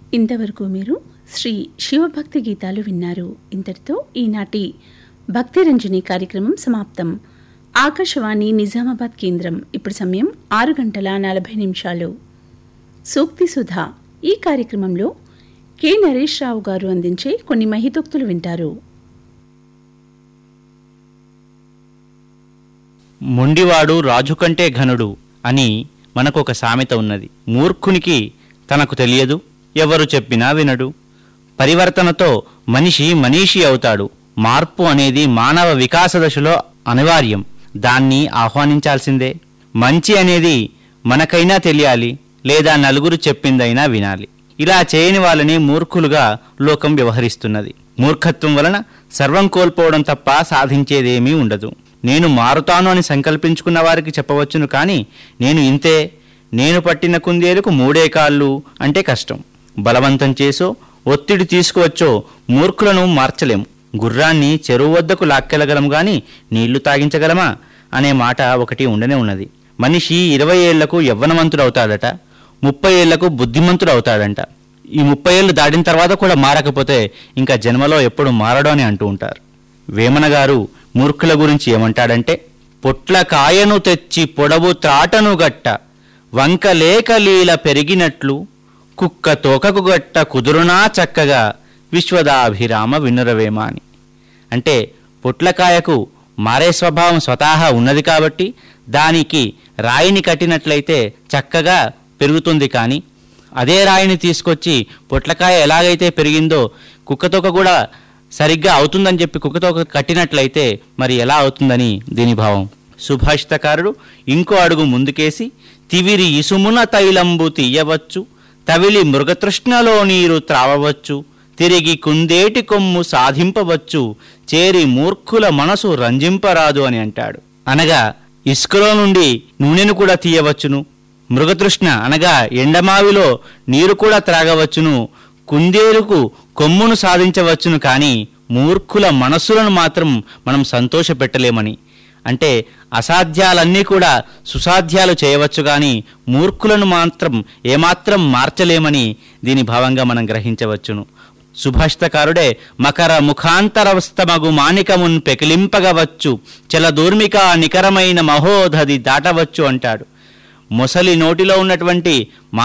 ఇంతవరకు మీరు శ్రీ శివభక్తి గీతాలు విన్నారు ఇంతటితో ఈనాటి భక్తి రంజని కార్యక్రమం సమాప్తం ఆకాశవాణి నిజామాబాద్ కేంద్రం ఇప్పుడు సమయం ఆరు గంటల నలభై నిమిషాలు సూక్తి సుధా ఈ కార్యక్రమంలో కె నరేష్ రావు గారు అందించే కొన్ని మహితోక్తులు వింటారు మొండివాడు రాజు కంటే ఘనుడు అని మనకు ఒక సామెత ఉన్నది మూర్ఖునికి తనకు తెలియదు ఎవరు చెప్పినా వినడు పరివర్తనతో మనిషి మనీషి అవుతాడు మార్పు అనేది మానవ వికాస దశలో అనివార్యం దాన్ని ఆహ్వానించాల్సిందే మంచి అనేది మనకైనా తెలియాలి లేదా నలుగురు చెప్పిందైనా వినాలి ఇలా చేయని వాళ్ళని మూర్ఖులుగా లోకం వ్యవహరిస్తున్నది మూర్ఖత్వం వలన సర్వం కోల్పోవడం తప్ప సాధించేదేమీ ఉండదు నేను మారుతాను అని సంకల్పించుకున్న వారికి చెప్పవచ్చును కానీ నేను ఇంతే నేను పట్టిన కుందేలుకు మూడే కాళ్ళు అంటే కష్టం బలవంతం చేసో ఒత్తిడి తీసుకువచ్చో మూర్ఖులను మార్చలేం గుర్రాన్ని చెరువు వద్దకు లాక్కెళ్ళగలం గాని నీళ్లు తాగించగలమా అనే మాట ఒకటి ఉండనే ఉన్నది మనిషి ఇరవై ఏళ్లకు యవ్వనవంతుడవుతాడట ముప్పై ఏళ్లకు బుద్ధిమంతుడు అవుతాడంట ఈ ముప్పై ఏళ్ళు దాటిన తర్వాత కూడా మారకపోతే ఇంకా జన్మలో ఎప్పుడు మారడు అని అంటూ ఉంటారు వేమన గారు మూర్ఖుల గురించి ఏమంటాడంటే పొట్ల కాయను తెచ్చి పొడవు త్రాటను గట్ట వంక లేక లీల పెరిగినట్లు కుక్క తోకకు గట్ట కుదురునా చక్కగా విశ్వదాభిరామ వినురవేమ అని అంటే పొట్లకాయకు మారే స్వభావం స్వతహా ఉన్నది కాబట్టి దానికి రాయిని కట్టినట్లయితే చక్కగా పెరుగుతుంది కానీ అదే రాయిని తీసుకొచ్చి పొట్లకాయ ఎలాగైతే పెరిగిందో కుక్కతోక కూడా సరిగ్గా అవుతుందని చెప్పి కుక్కతోక కట్టినట్లయితే మరి ఎలా అవుతుందని దీని భావం సుభాషితకారుడు ఇంకో అడుగు ముందుకేసి తివిరి ఇసుమున తైలంబు తీయవచ్చు తవిలి మృగతృష్ణలో నీరు త్రావవచ్చు తిరిగి కుందేటి కొమ్ము సాధింపవచ్చు చేరి మూర్ఖుల మనసు రంజింపరాదు అని అంటాడు అనగా ఇసుకలో నుండి నూనెను కూడా తీయవచ్చును మృగతృష్ణ అనగా ఎండమావిలో నీరు కూడా త్రాగవచ్చును కుందేలుకు కొమ్మును సాధించవచ్చును కానీ మూర్ఖుల మనస్సులను మాత్రం మనం సంతోషపెట్టలేమని అంటే అసాధ్యాలన్నీ కూడా సుసాధ్యాలు చేయవచ్చు కానీ మూర్ఖులను మాత్రం ఏమాత్రం మార్చలేమని దీని భావంగా మనం గ్రహించవచ్చును సుభాషితకారుడే మకర ముఖాంతరవస్తమగు మానికమున్ పెకిలింపగవచ్చు చల దూర్మిక నికరమైన మహోధది దాటవచ్చు అంటాడు మొసలి నోటిలో ఉన్నటువంటి